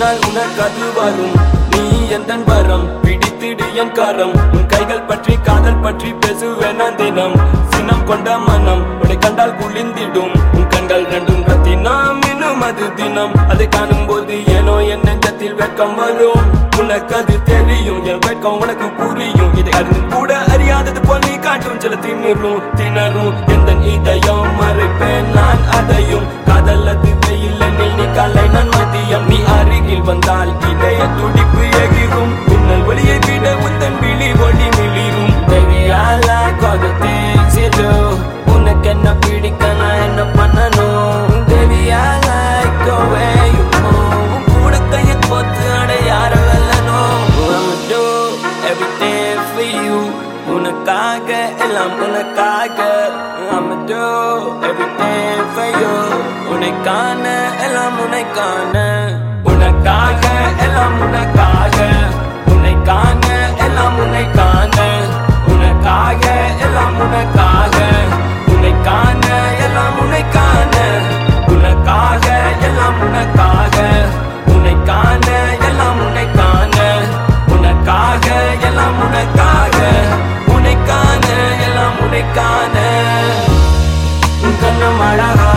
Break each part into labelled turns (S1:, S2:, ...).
S1: நாள் உனக்கு அது வரும் நீ எந்த வரம் பிடித்திடு என் கரம் உன் கைகள் பற்றி காதல் பற்றி பேசுவேன் நான் தினம் சினம் கொண்ட மனம் உன்னை கண்டால் குளிந்திடும் உன் கண்கள் ரெண்டும் ரத்தினம் இன்னும் அது தினம் அதை காணும் போது ஏனோ என் நெஞ்சத்தில் வெட்கம் வரும் உனக்கு அது தெரியும் என் வெட்கம் உனக்கு புரியும் இதை அறிந்து கூட அறியாதது போல் நீ காட்டும் சில திணறும் திணறும் எந்த இதயம் மறைப்பேன் நான் அதையும் காதல் அது வெயில் நீ காலை நான் மதியம் நீ அருகில் வந்தால் இதய துடிப்பு எகிரும் மின்னல் ஒளியை விட உந்தன் விழி ஒளி மிளிரும் Baby I like all the things you do உனக்கு என்ன பிடிக்க நான் என்ன பண்ணணும் Baby I like the way you move உன் கூட கையை கோத்து அட யார வெல்லணும் I'ma do everything for you உனக்காக எல்லாம் உனக்காக I'ma do everything for you உனக்கான எல்லாம் உனக்கான உனக்காக எல்லாம் உனக்காக உனக்கான எல்லாம் உனக்கான உனக்காக எல்லாம் உனக்காக உனக்கான எல்லாம் உனக்கான உனக்காக எல்லாம் உனக்காக உனக்கான எல்லாம் உனக்கான உனக்காக எல்லாம் உனக்காக உனக்கான எல்லாம் உனக்கான உன் கண்ணம் அழகா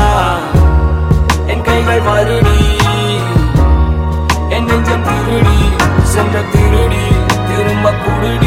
S1: என் கைகள் வருடி என் நெஞ்சம் திருடி சென்ற திருடி திரும்ப குடுடி